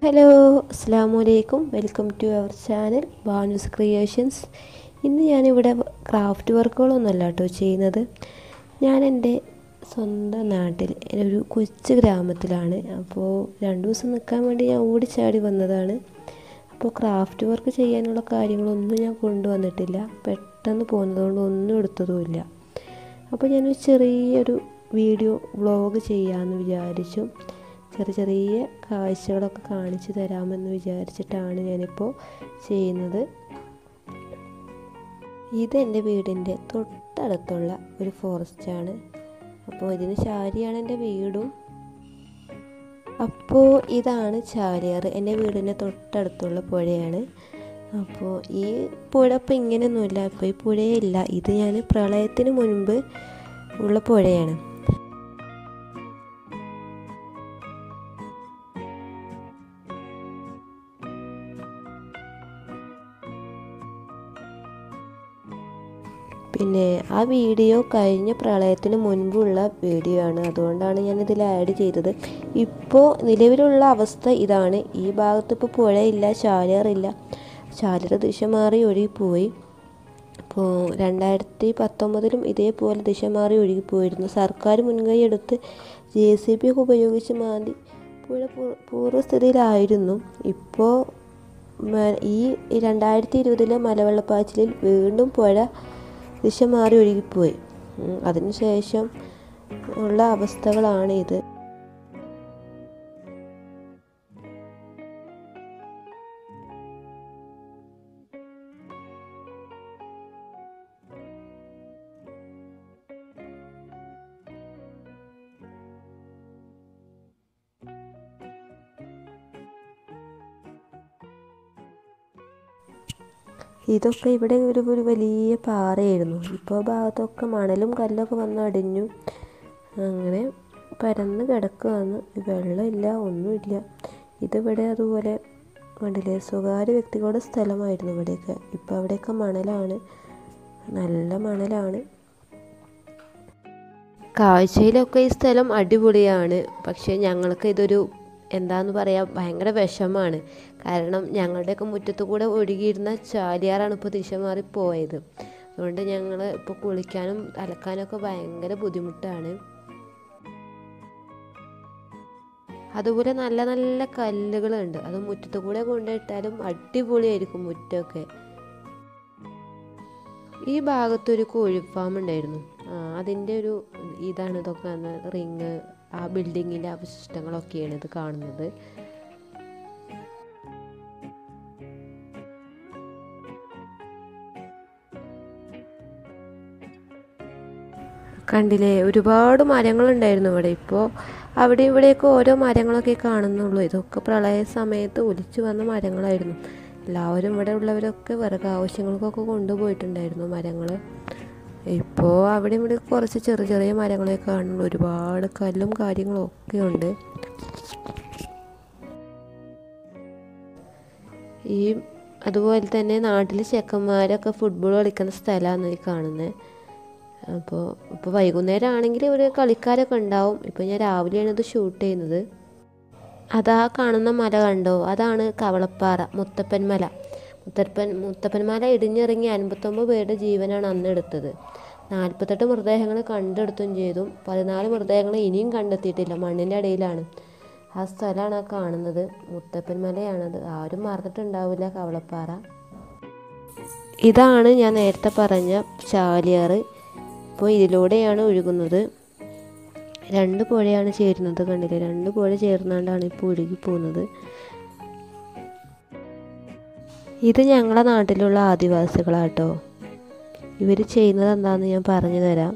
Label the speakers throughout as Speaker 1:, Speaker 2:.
Speaker 1: hello അസ്സാം വലൈക്കും welcome to our channel Banu's creations ഇന്ന് ഞാനിവിടെ ക്രാഫ്റ്റ് വർക്കുകളൊന്നുമല്ല കേട്ടോ ചെയ്യുന്നത് ഞാൻ എൻ്റെ സ്വന്തം നാട്ടിൽ ഒരു കൊച്ചു ഗ്രാമത്തിലാണ് അപ്പോൾ രണ്ട് ദിവസം നിൽക്കാൻ വേണ്ടി ഞാൻ ഓടിച്ചാടി വന്നതാണ് അപ്പോൾ ക്രാഫ്റ്റ് വർക്ക് ചെയ്യാനുള്ള കാര്യങ്ങളൊന്നും ഞാൻ കൊണ്ടുവന്നിട്ടില്ല പെട്ടെന്ന് പോകുന്നതുകൊണ്ട് ഒന്നും എടുത്തതുമില്ല അപ്പോൾ ഞാനൊരു ചെറിയൊരു വീഡിയോ വ്ളോഗ് ചെയ്യാമെന്ന് വിചാരിച്ചു ചെറിയ ചെറിയ കാഴ്ചകളൊക്കെ കാണിച്ചു തരാമെന്ന് വിചാരിച്ചിട്ടാണ് ഞാനിപ്പോൾ ചെയ്യുന്നത് ഇത് എൻ്റെ വീടിൻ്റെ തൊട്ടടുത്തുള്ള ഒരു ഫോറസ്റ്റാണ് അപ്പോൾ ഇതിന് ചാരിയാണ് എൻ്റെ വീടും അപ്പോൾ ഇതാണ് ചാലിയാർ എൻ്റെ വീടിൻ്റെ തൊട്ടടുത്തുള്ള പുഴയാണ് അപ്പോൾ ഈ പുഴ ഇപ്പോൾ ഇങ്ങനെയൊന്നുമില്ല ഇപ്പോൾ ഈ പുഴയില്ല ഇത് ഞാൻ പ്രളയത്തിന് മുൻപ് ഉള്ള പുഴയാണ് പിന്നെ ആ വീഡിയോ കഴിഞ്ഞ പ്രളയത്തിന് മുൻപുള്ള വീഡിയോ ആണ് അതുകൊണ്ടാണ് ഞാൻ ഇതിൽ ആഡ് ചെയ്തത് ഇപ്പോൾ നിലവിലുള്ള അവസ്ഥ ഇതാണ് ഈ ഭാഗത്ത് ഇപ്പോൾ പുഴയില്ല ചാലിയാറില്ല ചാലിയാർ ദിശ മാറി ഒഴുകിപ്പോയി അപ്പോൾ രണ്ടായിരത്തി പത്തൊമ്പതിലും ഇതേപോലെ ദിശ മാറി ഒഴുകിപ്പോയിരുന്നു സർക്കാർ മുൻകൈ എടുത്ത് ജെ സി ബി ഒക്കെ ഉപയോഗിച്ച് മാന്തി പുഴ പൂർവ്വസ്ഥിതിയിലായിരുന്നു ഇപ്പോൾ ഈ രണ്ടായിരത്തി ഇരുപതിലെ മലവെള്ളപ്പാച്ചിലിൽ വീണ്ടും പുഴ ദിശ മാറി ഒഴുകിപ്പോയി അതിനുശേഷം ഉള്ള അവസ്ഥകളാണ് ഇത് ഇതൊക്കെ ഇവിടെ ഒരു ഒരു വലിയ പാറയായിരുന്നു ഇപ്പോൾ ഭാഗത്തൊക്കെ മണലും കല്ലൊക്കെ വന്ന് അടിഞ്ഞു അങ്ങനെ പരന്ന് കിടക്കുകയാണ് വെള്ളമില്ല ഒന്നുമില്ല ഇതിവിടെ അതുപോലെ കണ്ടില്ലേ സ്വകാര്യ വ്യക്തികളുടെ സ്ഥലമായിരുന്നു ഇവിടെയൊക്കെ ഇപ്പോൾ അവിടെയൊക്കെ മണലാണ് നല്ല മണലാണ് കാഴ്ചയിലൊക്കെ ഈ സ്ഥലം അടിപൊളിയാണ് പക്ഷേ ഞങ്ങൾക്ക് ഇതൊരു എന്താന്ന് പറയാ ഭയങ്കര വിഷമാണ് കാരണം ഞങ്ങളുടെയൊക്കെ മുറ്റത്ത് കൂടെ ഒഴുകിയിരുന്ന ചാലിയാറാണ് ഇപ്പോൾ ദിശ മാറി പോയത് അതുകൊണ്ട് ഞങ്ങൾ ഇപ്പോൾ കുളിക്കാനും അലക്കാനൊക്കെ ഭയങ്കര ബുദ്ധിമുട്ടാണ് അതുപോലെ നല്ല നല്ല കല്ലുകളുണ്ട് അത് മുറ്റത്ത് കൂടെ കൊണ്ടുപോയിട്ടാലും അടിപൊളിയായിരിക്കും മുറ്റമൊക്കെ ഈ ഭാഗത്തൊരു കോഴി ഫാം ഉണ്ടായിരുന്നു അതിൻ്റെ ഒരു ഇതാണ് ഇതൊക്കെ റിങ് ആ ബിൽഡിങ്ങിൻ്റെ അവശിഷ്ടങ്ങളൊക്കെയാണ് ഇത് കാണുന്നത് കണ്ടില്ലേ ഒരുപാട് മരങ്ങളുണ്ടായിരുന്നു ഇവിടെ ഇപ്പോൾ അവിടെ ഇവിടെയൊക്കെ ഓരോ മരങ്ങളൊക്കെ കാണുന്നുള്ളൂ ഇതൊക്കെ പ്രളയ സമയത്ത് ഒലിച്ചു വന്ന മരങ്ങളായിരുന്നു എല്ലാവരും ഇവിടെ ഉള്ളവരൊക്കെ വിറക് ആവശ്യങ്ങൾക്കൊക്കെ കൊണ്ടുപോയിട്ടുണ്ടായിരുന്നു മരങ്ങൾ ഇപ്പോൾ അവിടെ ഇവിടെ കുറച്ച് ചെറിയ ചെറിയ മരങ്ങളെ കാണുള്ളൂ ഒരുപാട് കല്ലും കാര്യങ്ങളും ഒക്കെ ഉണ്ട് ഈ അതുപോലെ തന്നെ നാട്ടിൽ ചെക്കന്മാരൊക്കെ ഫുട്ബോൾ കളിക്കുന്ന സ്ഥലമാണ് ഈ കാണുന്നത് അപ്പോൾ ഇപ്പോൾ വൈകുന്നേരം ആണെങ്കിൽ ഇവിടെ കളിക്കാരൊക്കെ ഉണ്ടാവും ഇപ്പോൾ ഞാൻ രാവിലെയാണ് ഇത് ഷൂട്ട് ചെയ്യുന്നത് അതാ കാണുന്ന മല കണ്ടോ അതാണ് കവളപ്പാറ മുത്തപ്പൻ മല മുത്തപ്പൻ മുത്തപ്പൻ മല ഇടിഞ്ഞിറങ്ങി അൻപത്തൊമ്പത് പേരുടെ ജീവനാണ് അന്ന് എടുത്തത് നാൽപ്പത്തെട്ട് മൃതദേഹങ്ങൾ കണ്ടെടുത്തും ചെയ്തു പതിനാല് മൃതദേഹങ്ങൾ ഇനിയും കണ്ടെത്തിയിട്ടില്ല മണ്ണിൻ്റെ അടിയിലാണ് ആ സ്ഥലമാണ് ആ കാണുന്നത് മുത്തപ്പൻ മലയാണത് ആരും മറന്നിട്ടുണ്ടാവില്ല കവളപ്പാറ ഇതാണ് ഞാൻ നേരത്തെ പറഞ്ഞ ചാലിയാറ് ഇപ്പോൾ ഇതിലൂടെയാണ് ഒഴുകുന്നത് രണ്ട് പുഴയാണ് ചേരുന്നത് കണ്ടില്ലേ രണ്ട് പുഴ ചേർന്നാണ്ടാണ് ഇപ്പോൾ ഒഴുകി പോകുന്നത് ഇത് ഞങ്ങളുടെ നാട്ടിലുള്ള ആദിവാസികളാട്ടോ ഇവർ ചെയ്യുന്നത് എന്താണെന്ന് ഞാൻ പറഞ്ഞു തരാം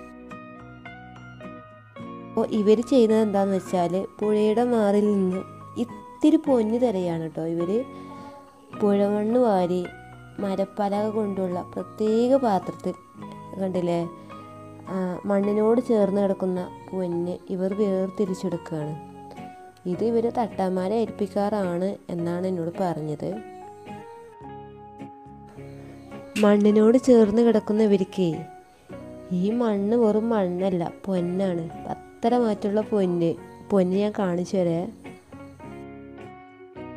Speaker 1: അപ്പോൾ ഇവർ ചെയ്യുന്നത് എന്താണെന്ന് വെച്ചാൽ പുഴയുടെ മാറിൽ നിന്ന് ഇത്തിരി പൊന്നു തിരയാണ് കേട്ടോ ഇവർ പുഴമണ്ണ് വാരി മരപ്പലക കൊണ്ടുള്ള പ്രത്യേക പാത്രത്തിൽ കണ്ടില്ലേ മണ്ണിനോട് ചേർന്ന് കിടക്കുന്ന പൊന്ന് ഇവർ വേർതിരിച്ചെടുക്കുകയാണ് ഇത് ഇവർ തട്ടാമാരെ ഏൽപ്പിക്കാറാണ് എന്നാണ് എന്നോട് പറഞ്ഞത് മണ്ണിനോട് ചേർന്ന് കിടക്കുന്ന ഇവർക്ക് ഈ മണ്ണ് വെറും മണ്ണല്ല പൊന്നാണ് പത്തര മാറ്റുള്ള പൊന്ന് പൊന്ന് ഞാൻ കാണിച്ചു തരാം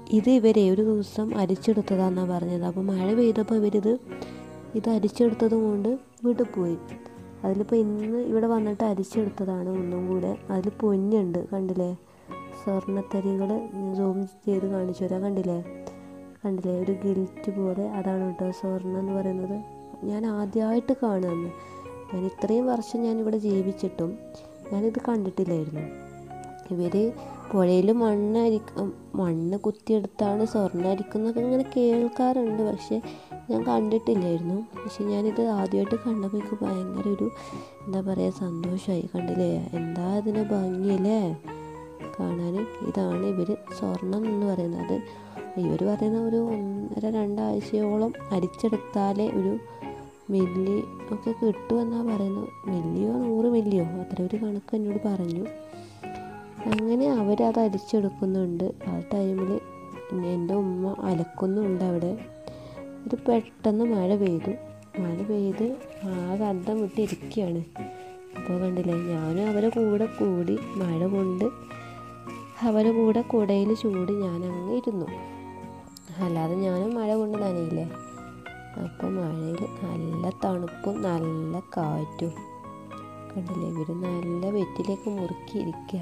Speaker 1: ഇത് ഇവരെ ഒരു ദിവസം അരിച്ചെടുത്തതാണെന്നാണ് പറഞ്ഞത് അപ്പോൾ മഴ പെയ്തപ്പോൾ ഇവരിത് ഇത് അരിച്ചെടുത്തത് കൊണ്ട് വീട്ടിൽ പോയി അതിലിപ്പോൾ ഇന്ന് ഇവിടെ വന്നിട്ട് അരിച്ചെടുത്തതാണ് ഒന്നും കൂടെ അതിൽ പൊന്നുണ്ട് കണ്ടില്ലേ സ്വർണ്ണത്തരികൾ സൂം ചെയ്ത് കാണിച്ചു തരാം കണ്ടില്ലേ കണ്ടില്ലേ ഒരു ഗിൽറ്റ് പോലെ അതാണ് കേട്ടോ സ്വർണ്ണം എന്ന് പറയുന്നത് ഞാൻ ആദ്യമായിട്ട് കാണുകയെന്ന് ഞാൻ ഇത്രയും വർഷം ഞാനിവിടെ ജീവിച്ചിട്ടും ഞാനിത് കണ്ടിട്ടില്ലായിരുന്നു ഇവർ പുഴയിൽ മണ്ണ് അരിക്ക മണ്ണ് കുത്തിയെടുത്താണ് സ്വർണ്ണം അരിക്കുന്നതൊക്കെ ഇങ്ങനെ കേൾക്കാറുണ്ട് പക്ഷേ ഞാൻ കണ്ടിട്ടില്ലായിരുന്നു പക്ഷെ ഞാനിത് ആദ്യമായിട്ട് കണ്ടപ്പോൾ എനിക്ക് ഭയങ്കര ഒരു എന്താ പറയുക സന്തോഷമായി കണ്ടില്ലേ എന്താ ഇതിന് ഭംഗിയല്ലേ കാണാൻ ഇതാണ് ഇവർ സ്വർണം എന്ന് പറയുന്നത് ഇവർ പറയുന്ന ഒരു ഒന്നര രണ്ടാഴ്ചയോളം അരിച്ചെടുത്താലേ ഒരു മില്ലി ഒക്കെ കിട്ടുമെന്നാണ് പറയുന്നത് മില്ലിയോ നൂറ് മില്ലിയോ അത്ര ഒരു കണക്ക് എന്നോട് പറഞ്ഞു അങ്ങനെ അവരത് അരിച്ചെടുക്കുന്നുണ്ട് ആ ടൈമിൽ എൻ്റെ ഉമ്മ അലക്കുന്നുണ്ട് അവിടെ ഒരു പെട്ടെന്ന് മഴ പെയ്തു മഴ പെയ്ത് ആകെ അന്തം വിട്ടിരിക്കുകയാണ് അപ്പോൾ കണ്ടില്ലേ ഞാനും അവരെ കൂടെ കൂടി മഴ കൊണ്ട് അവരെ കൂടെ കുടയിൽ ചൂടി ഞാൻ അങ്ങ് ഇരുന്നു അല്ലാതെ ഞാനും മഴ കൊണ്ട് നനയില്ലേ അപ്പോൾ മഴയിൽ നല്ല തണുപ്പും നല്ല കാറ്റും കണ്ടില്ലേ ഇവർ നല്ല വെറ്റിലേക്ക് മുറുക്കിയിരിക്കുക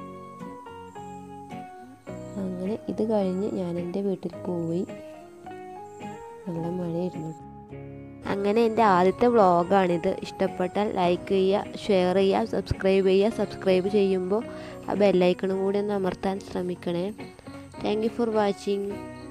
Speaker 1: അങ്ങനെ ഇത് കഴിഞ്ഞ് ഞാൻ എൻ്റെ വീട്ടിൽ പോയി നല്ല മഴയായിരുന്നു അങ്ങനെ എൻ്റെ ആദ്യത്തെ വ്ളോഗാണിത് ഇഷ്ടപ്പെട്ടാൽ ലൈക്ക് ചെയ്യുക ഷെയർ ചെയ്യുക സബ്സ്ക്രൈബ് ചെയ്യുക സബ്സ്ക്രൈബ് ചെയ്യുമ്പോൾ ആ ബെല്ലൈക്കണും കൂടി ഒന്ന് അമർത്താൻ ശ്രമിക്കണേ താങ്ക് യു ഫോർ വാച്ചിങ്